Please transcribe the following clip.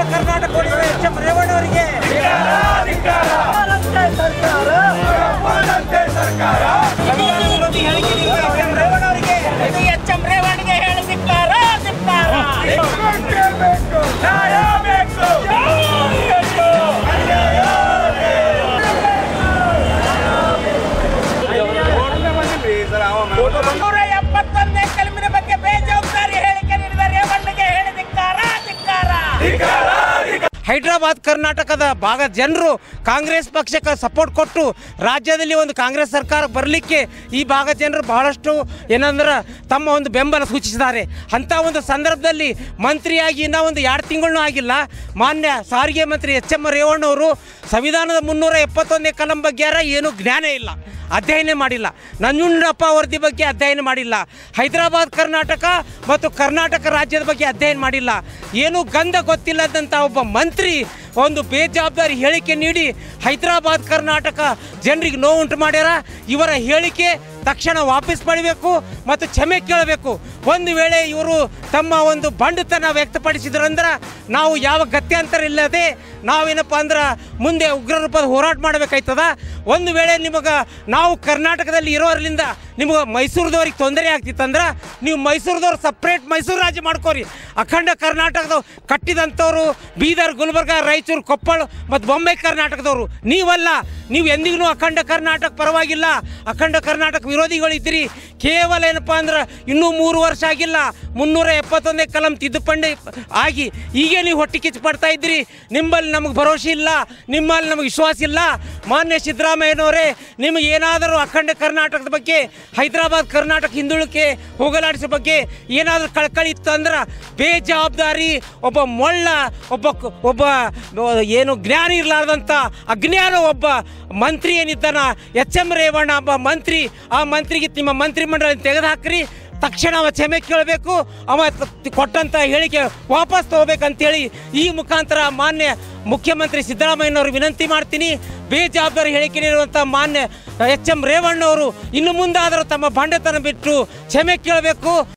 ಕರ್ನಾಟಕ ಕೊಡಿಸುವ H M Revanna ಅವರಿಗೆ ಸಂವಿಧಾನ ವಿರೋಧಿ ಹೇಳಿಕೆ ನೀಡಿದ ಎಚ್ ಎಂ ರೇವಣ್ಣ ಅವರಿಗೆ ಇದು ಎಚ್ ಎಂ ರೇವಣ್ಣಿಗೆ ಹೇಳಿ ಧಿಕ್ಕಾರ ಧಿಕ್ಕಾರ ನೂರ ಎಪ್ಪತ್ತೊಂದನೇ ಕಲಮಿನ ಬಗ್ಗೆ ಬೇಜವಾಬ್ದಾರಿ ಹೇಳಿಕೆ ನೀಡಿದ ರೇವಣ್ಣಿಗೆ ಹೇಳಿ ಧಿಕ್ಕಾರ ಧಿಕ್ಕಾರ ಹೈದರಾಬಾದ್ ಕರ್ನಾಟಕದ ಭಾಗ ಜನರು ಕಾಂಗ್ರೆಸ್ ಪಕ್ಷಕ್ಕೆ ಸಪೋರ್ಟ್ ಕೊಟ್ಟು ರಾಜ್ಯದಲ್ಲಿ ಒಂದು ಕಾಂಗ್ರೆಸ್ ಸರ್ಕಾರ ಬರಲಿಕ್ಕೆ ಈ ಭಾಗ ಜನರು ಬಹಳಷ್ಟು ಏನಂದ್ರೆ ತಮ್ಮ ಒಂದು ಬೆಂಬಲ ಸೂಚಿಸಿದ್ದಾರೆ ಅಂಥ ಒಂದು ಸಂದರ್ಭದಲ್ಲಿ ಮಂತ್ರಿಯಾಗಿ ಇನ್ನೂ ಒಂದು ಎರಡು ತಿಂಗಳೂ ಆಗಿಲ್ಲ ಮಾನ್ಯ ಸಾರಿಗೆ ಮಂತ್ರಿ ಎಚ್ ಎಂ ರೇವಣ್ಣವರು ಸಂವಿಧಾನದ ಮುನ್ನೂರ ಎಪ್ಪತ್ತೊಂದನೇ ಕಲಂ ಬಗ್ಗೆ ಏನೂ ಜ್ಞಾನ ಇಲ್ಲ ಅಧ್ಯಯನ ಮಾಡಿಲ್ಲ ನಂಜುಂಡಪ್ಪ ವರದಿ ಬಗ್ಗೆ ಅಧ್ಯಯನ ಮಾಡಿಲ್ಲ ಹೈದರಾಬಾದ್ ಕರ್ನಾಟಕ ಮತ್ತು ಕರ್ನಾಟಕ ರಾಜ್ಯದ ಬಗ್ಗೆ ಅಧ್ಯಯನ ಮಾಡಿಲ್ಲ ಏನು ಗಂಧ ಗೊತ್ತಿಲ್ಲದಂಥ ಒಬ್ಬ ಮಂತ್ರಿ ಒಂದು ಬೇಜವಾಬ್ದಾರಿ ಹೇಳಿಕೆ ನೀಡಿ ಹೈದರಾಬಾದ್ ಕರ್ನಾಟಕ ಜನರಿಗೆ ನೋವುಂಟು ಮಾಡ್ಯಾರ ಇವರ ಹೇಳಿಕೆ ತಕ್ಷಣ ವಾಪಸ್ ಪಡಿಬೇಕು ಮತ್ತು ಕ್ಷಮೆ ಕೇಳಬೇಕು ಒಂದು ವೇಳೆ ಇವರು ತಮ್ಮ ಒಂದು ಬಂಡುತನ ವ್ಯಕ್ತಪಡಿಸಿದ್ರಂದ್ರೆ ನಾವು ಯಾವ ಗತ್ಯಾಂತರ ಇಲ್ಲದೆ ನಾವೇನಪ್ಪ ಅಂದ್ರೆ ಮುಂದೆ ಉಗ್ರ ರೂಪದ ಹೋರಾಟ ಮಾಡಬೇಕಾಯ್ತದ ಒಂದು ವೇಳೆ ನಿಮಗೆ ನಾವು ಕರ್ನಾಟಕದಲ್ಲಿ ಇರೋದ್ರಿಂದ ನಿಮಗೆ ಮೈಸೂರದವ್ರಿಗೆ ತೊಂದರೆ ಆಗ್ತಿತ್ತಂದ್ರೆ ನೀವು ಮೈಸೂರದವ್ರು ಸಪ್ರೇಟ್ ಮೈಸೂರು ರಾಜ್ಯ ಮಾಡ್ಕೋರಿ ಅಖಂಡ ಕರ್ನಾಟಕದವ್ರು ಕಟ್ಟಿದಂಥವ್ರು ಬೀದರ್ ಗುಲ್ಬರ್ಗ ರಾಯಚೂರು ಕೊಪ್ಪಳ ಮತ್ತು ಬೊಂಬೆ ಕರ್ನಾಟಕದವರು ನೀವಲ್ಲ ನೀವು ಎಂದಿಗೂ ಅಖಂಡ ಕರ್ನಾಟಕ ಪರವಾಗಿಲ್ಲ ಅಖಂಡ ಕರ್ನಾಟಕ ವಿರೋಧಿಗಳಿದ್ದೀರಿ ಕೇವಲ ಏನಪ್ಪ ಅಂದ್ರೆ ಇನ್ನೂ ಮೂರು ವರ್ಷ ಆಗಿಲ್ಲ ಮುನ್ನೂರ ಎಪ್ಪತ್ತೊಂದನೇ ಕಲಂ ತಿದ್ದುಪಡಿ ಆಗಿ ಹೀಗೆ ನೀವು ಹೊಟ್ಟೆ ಕಿಚ್ಚು ಪಡ್ತಾ ಇದ್ದೀರಿ ನಿಮ್ಮಲ್ಲಿ ನಮಗೆ ಭರವಸೆ ಇಲ್ಲ ನಿಮ್ಮಲ್ಲಿ ನಮಗೆ ವಿಶ್ವಾಸ ಇಲ್ಲ ಮಾನ್ಯ ಸಿದ್ದರಾಮಯ್ಯನವರೇ ನಿಮಗೆ ಏನಾದರೂ ಅಖಂಡ ಕರ್ನಾಟಕದ ಬಗ್ಗೆ ಹೈದರಾಬಾದ್ ಕರ್ನಾಟಕ ಹಿಂದುಳಿಕೆ ಹೋಗಲಾಡಿಸೋ ಬಗ್ಗೆ ಏನಾದರೂ ಕಳ್ಕಳಿ ಇತ್ತು ಅಂದ್ರೆ ಬೇಜವಾಬ್ದಾರಿ ಒಬ್ಬ ಮೊಳ್ಳ ಒಬ್ಬ ಕ- ಒಬ್ಬ ಏನು ಜ್ಞಾನ ಇರಲಾರ್ದಂಥ ಅಜ್ಞಾನ ಒಬ್ಬ ಮಂತ್ರಿ ಏನಿದ್ದಾನ ಎಚ್ ಎಂ ರೇವಣ್ಣ ಒಬ್ಬ ಮಂತ್ರಿ ಆ ಮಂತ್ರಿಗೆ ನಿಮ್ಮ ಮಂತ್ರಿಮಂಡಲ ತೆಗೆದುಹಾಕ್ರಿ ತಕ್ಷಣ ಅವ ಕ್ಷಮೆ ಕೇಳಬೇಕು ಅವ ತ- ಕೊಟ್ಟಂತ ಹೇಳಿಕೆ ವಾಪಸ್ ತಗೋಬೇಕಂತೇಳಿ ಈ ಮುಖಾಂತರ ಮಾನ್ಯ ಮುಖ್ಯಮಂತ್ರಿ ಸಿದ್ದರಾಮಯ್ಯನವರು ವಿನಂತಿ ಮಾಡ್ತೀನಿ ಬೇಜವಾಬ್ದಾರಿ ಹೇಳಿಕೆ ನೀಡುವಂಥ ಮಾನ್ಯ ಎಚ್ ಎಂ ರೇವಣ್ಣವರು ಇನ್ನು ಮುಂದಾದರೂ ತಮ್ಮ ಬಂಡೆತನ ಬಿಟ್ಟು ಕ್ಷಮೆ ಕೇಳಬೇಕು